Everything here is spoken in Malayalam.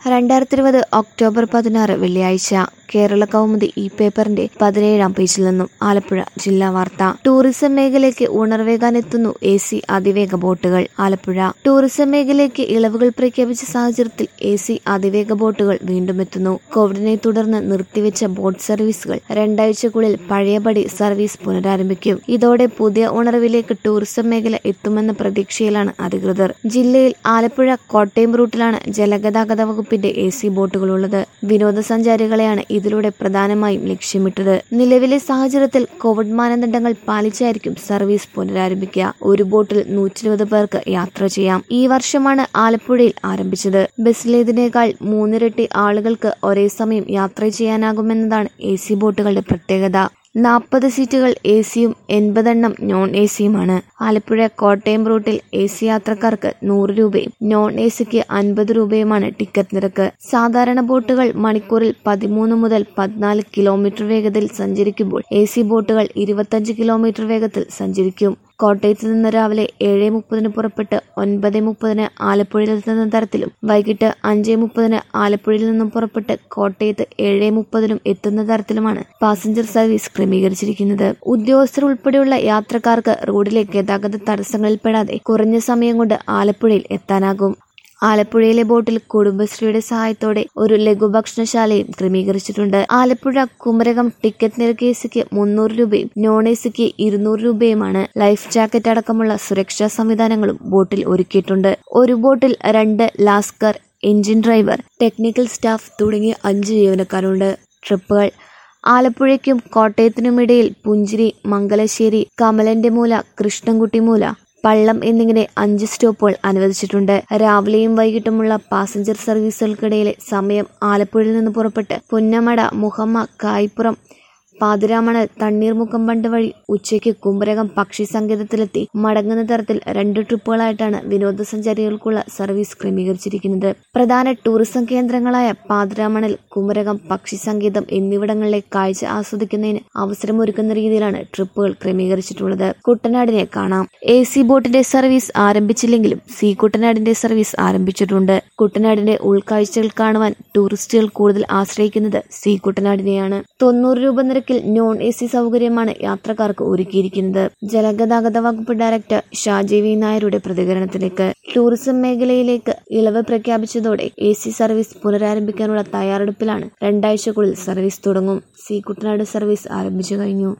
രണ്ടായിരത്തി ഇരുപത് ഒക്ടോബർ പതിനാറ് വെള്ളിയാഴ്ച കേരള കൗമുദി ഈ പേപ്പറിന്റെ പതിനേഴാം പേജിൽ നിന്നും ആലപ്പുഴ ജില്ലാ വാർത്ത ടൂറിസം മേഖലയ്ക്ക് ഉണർവേകാനെത്തുന്നു എ സി അതിവേഗ ബോട്ടുകൾ ആലപ്പുഴ ടൂറിസം മേഖലയ്ക്ക് ഇളവുകൾ പ്രഖ്യാപിച്ച സാഹചര്യത്തിൽ എ സി അതിവേഗ ബോട്ടുകൾ വീണ്ടും എത്തുന്നു കോവിഡിനെ തുടർന്ന് നിർത്തിവെച്ച ബോട്ട് സർവീസുകൾ രണ്ടാഴ്ചക്കുള്ളിൽ പഴയപടി സർവീസ് പുനരാരംഭിക്കും ഇതോടെ പുതിയ ഉണർവിലേക്ക് ടൂറിസം മേഖല എത്തുമെന്ന പ്രതീക്ഷയിലാണ് അധികൃതർ ജില്ലയിൽ ആലപ്പുഴ കോട്ടയം റൂട്ടിലാണ് ജലഗതാഗത വകുപ്പിന്റെ എ സി ബോട്ടുകളുള്ളത് വിനോദസഞ്ചാരികളെയാണ് ഇതിലൂടെ പ്രധാനമായും ലക്ഷ്യമിട്ടത് നിലവിലെ സാഹചര്യത്തിൽ കോവിഡ് മാനദണ്ഡങ്ങൾ പാലിച്ചായിരിക്കും സർവീസ് പുനരാരംഭിക്കുക ഒരു ബോട്ടിൽ നൂറ്റിരുപത് പേർക്ക് യാത്ര ചെയ്യാം ഈ വർഷമാണ് ആലപ്പുഴയിൽ ആരംഭിച്ചത് ബസ്സിലേതിനേക്കാൾ മൂന്നിരട്ടി ആളുകൾക്ക് ഒരേ സമയം യാത്ര ചെയ്യാനാകുമെന്നതാണ് എ സി ബോട്ടുകളുടെ പ്രത്യേകത നാൽപ്പത് സീറ്റുകൾ എ സിയും എൺപതെണ്ണം നോൺ എ സിയുമാണ് ആലപ്പുഴ കോട്ടയം റൂട്ടിൽ എ സി യാത്രക്കാർക്ക് നൂറ് രൂപയും നോൺ എ സിക്ക് അൻപത് രൂപയുമാണ് ടിക്കറ്റ് നിരക്ക് സാധാരണ ബോട്ടുകൾ മണിക്കൂറിൽ പതിമൂന്ന് മുതൽ പതിനാല് കിലോമീറ്റർ വേഗതയിൽ സഞ്ചരിക്കുമ്പോൾ എ സി ബോട്ടുകൾ ഇരുപത്തഞ്ച് കിലോമീറ്റർ വേഗത്തിൽ സഞ്ചരിക്കും കോട്ടയത്ത് നിന്ന് രാവിലെ ഏഴ് മുപ്പതിന് പുറപ്പെട്ട് ഒൻപത് മുപ്പതിന് ആലപ്പുഴയിലെത്തുന്ന തരത്തിലും വൈകിട്ട് അഞ്ച് മുപ്പതിന് ആലപ്പുഴയിൽ നിന്നും പുറപ്പെട്ട് കോട്ടയത്ത് ഏഴ് മുപ്പതിനും എത്തുന്ന തരത്തിലുമാണ് പാസഞ്ചർ സർവീസ് ക്രമീകരിച്ചിരിക്കുന്നത് ഉദ്യോഗസ്ഥർ ഉൾപ്പെടെയുള്ള യാത്രക്കാർക്ക് റോഡിലെ ഗതാഗത തടസ്സങ്ങളിൽപ്പെടാതെ കുറഞ്ഞ സമയം കൊണ്ട് ആലപ്പുഴയിൽ എത്താനാകും ആലപ്പുഴയിലെ ബോട്ടിൽ കുടുംബശ്രീയുടെ സഹായത്തോടെ ഒരു ലഘുഭക്ഷണശാലയും ക്രമീകരിച്ചിട്ടുണ്ട് ആലപ്പുഴ കുമരകം ടിക്കറ്റ് നിരക്ക് എ സിക്ക് മുന്നൂറ് രൂപയും നോൺ എ സിക്ക് ഇരുന്നൂറ് രൂപയുമാണ് ലൈഫ് ജാക്കറ്റ് അടക്കമുള്ള സുരക്ഷാ സംവിധാനങ്ങളും ബോട്ടിൽ ഒരുക്കിയിട്ടുണ്ട് ഒരു ബോട്ടിൽ രണ്ട് ലാസ്കർ എഞ്ചിൻ ഡ്രൈവർ ടെക്നിക്കൽ സ്റ്റാഫ് തുടങ്ങിയ അഞ്ച് ജീവനക്കാരുണ്ട് ട്രിപ്പുകൾ ആലപ്പുഴയ്ക്കും കോട്ടയത്തിനുമിടയിൽ പുഞ്ചിരി മംഗലശ്ശേരി കമലന്റെ മൂല കൃഷ്ണൻകുട്ടി മൂല പള്ളം എന്നിങ്ങനെ അഞ്ച് സ്റ്റോപ്പുകൾ അനുവദിച്ചിട്ടുണ്ട് രാവിലെയും വൈകിട്ടുമുള്ള പാസഞ്ചർ സർവീസുകൾക്കിടയിലെ സമയം ആലപ്പുഴയിൽ നിന്ന് പുറപ്പെട്ട് പുന്നമട മുഹമ്മ കായ്പുറം പാതിരാമണൽ തണ്ണീർമുക്കം ബണ്ട് വഴി ഉച്ചയ്ക്ക് കുമരകം പക്ഷി സങ്കേതത്തിലെത്തി മടങ്ങുന്ന തരത്തിൽ രണ്ട് ട്രിപ്പുകളായിട്ടാണ് വിനോദസഞ്ചാരികൾക്കുള്ള സർവീസ് ക്രമീകരിച്ചിരിക്കുന്നത് പ്രധാന ടൂറിസം കേന്ദ്രങ്ങളായ പാതിരാമണൽ കുമരകം പക്ഷി സങ്കേതം എന്നിവിടങ്ങളിലെ കാഴ്ച ആസ്വദിക്കുന്നതിന് അവസരമൊരുക്കുന്ന രീതിയിലാണ് ട്രിപ്പുകൾ ക്രമീകരിച്ചിട്ടുള്ളത് കുട്ടനാടിനെ കാണാം എ സി ബോട്ടിന്റെ സർവീസ് ആരംഭിച്ചില്ലെങ്കിലും സി കുട്ടനാടിന്റെ സർവീസ് ആരംഭിച്ചിട്ടുണ്ട് കുട്ടനാടിന്റെ ഉൾക്കാഴ്ചകൾ കാണുവാൻ ടൂറിസ്റ്റുകൾ കൂടുതൽ ആശ്രയിക്കുന്നത് സി കുട്ടനാടിനെയാണ് തൊണ്ണൂറ് രൂപ നിരക്കിൽ നോൺ എ സി സൗകര്യമാണ് യാത്രക്കാർക്ക് ഒരുക്കിയിരിക്കുന്നത് ജലഗതാഗത വകുപ്പ് ഡയറക്ടർ ഷാജി വി നായരുടെ പ്രതികരണത്തിലേക്ക് ടൂറിസം മേഖലയിലേക്ക് ഇളവ് പ്രഖ്യാപിച്ചതോടെ എ സി സർവീസ് പുനരാരംഭിക്കാനുള്ള തയ്യാറെടുപ്പിലാണ് രണ്ടാഴ്ചക്കുള്ളിൽ സർവീസ് തുടങ്ങും സി കുട്ടനാട് സർവീസ് ആരംഭിച്ചു കഴിഞ്ഞു